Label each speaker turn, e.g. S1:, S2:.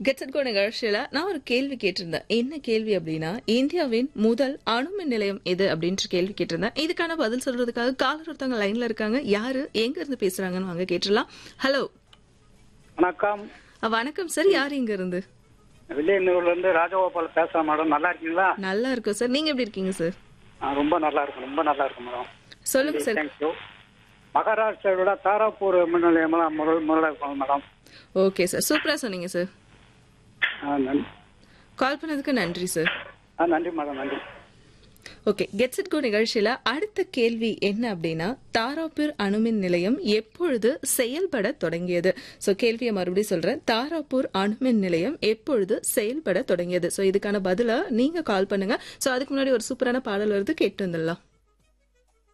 S1: gets கோ நிகழ்ச்சியில நான் ஒரு கேள்வி கேட்டிருந்தேன் என்ன கேள்வி அப்படின்னா இந்தியாவின் முதல் அணுமின் நிலையம் எது அப்படின்ற கேள்வி கேட்டிருந்தேன் இதுக்கான பதில் சொல்றதுக்காக காலர் ஒருத்தவங்க லைன்ல இருக்காங்க யாரு எங்க இருந்து பேசுறாங்கன்னு வாங்க கேட்டுடலாம் ஹலோ
S2: வணக்கம்
S1: வணக்கம் சார் யார் இங்க இருந்து
S2: வில்லியனூர்ல இருந்து ராஜகோபால் பேசுறேன் மேடம் நல்லா இருக்கீங்களா
S1: நல்லா இருக்கும் சார் நீங்க எப்படி இருக்கீங்க சார்
S2: நான் ரொம்ப நல்லா இருக்கும் ரொம்ப நல்லா இருக்கும் மேடம்
S1: சொல்லுங்க சார்
S2: தேங்க்யூ மகாராஷ்டிராவோட தாராப்பூர் மின் நிலையமெல்லாம் முதல் முதல்ல இருக்கும் மேடம்
S1: ஓகே சார் சூப்பரா சொன்னீங்க சார்
S2: ஆ, நன்-
S1: கால் பண்ணதுக்கு நன்றி சார்
S2: ஆ, நன்றி மேடம் நன்றி
S1: ஓகே கெட்ஸ் இட் கோ நிகழ்ச்சியில அடுத்த கேள்வி என்ன அப்படின்னா தாராப்பூர் அணுமின் நிலையம் எப்பொழுது செயல்பட தொடங்கியது ஸோ கேள்வியை மறுபடியும் சொல்றேன் தாராப்பூர் அணுமின் நிலையம் எப்பொழுது செயல்பட தொடங்கியது ஸோ இதுக்கான பதிலை நீங்க கால் பண்ணுங்க ஸோ அதுக்கு முன்னாடி ஒரு சூப்பரான பாடல் வருது கேட்டு வந்துடலாம்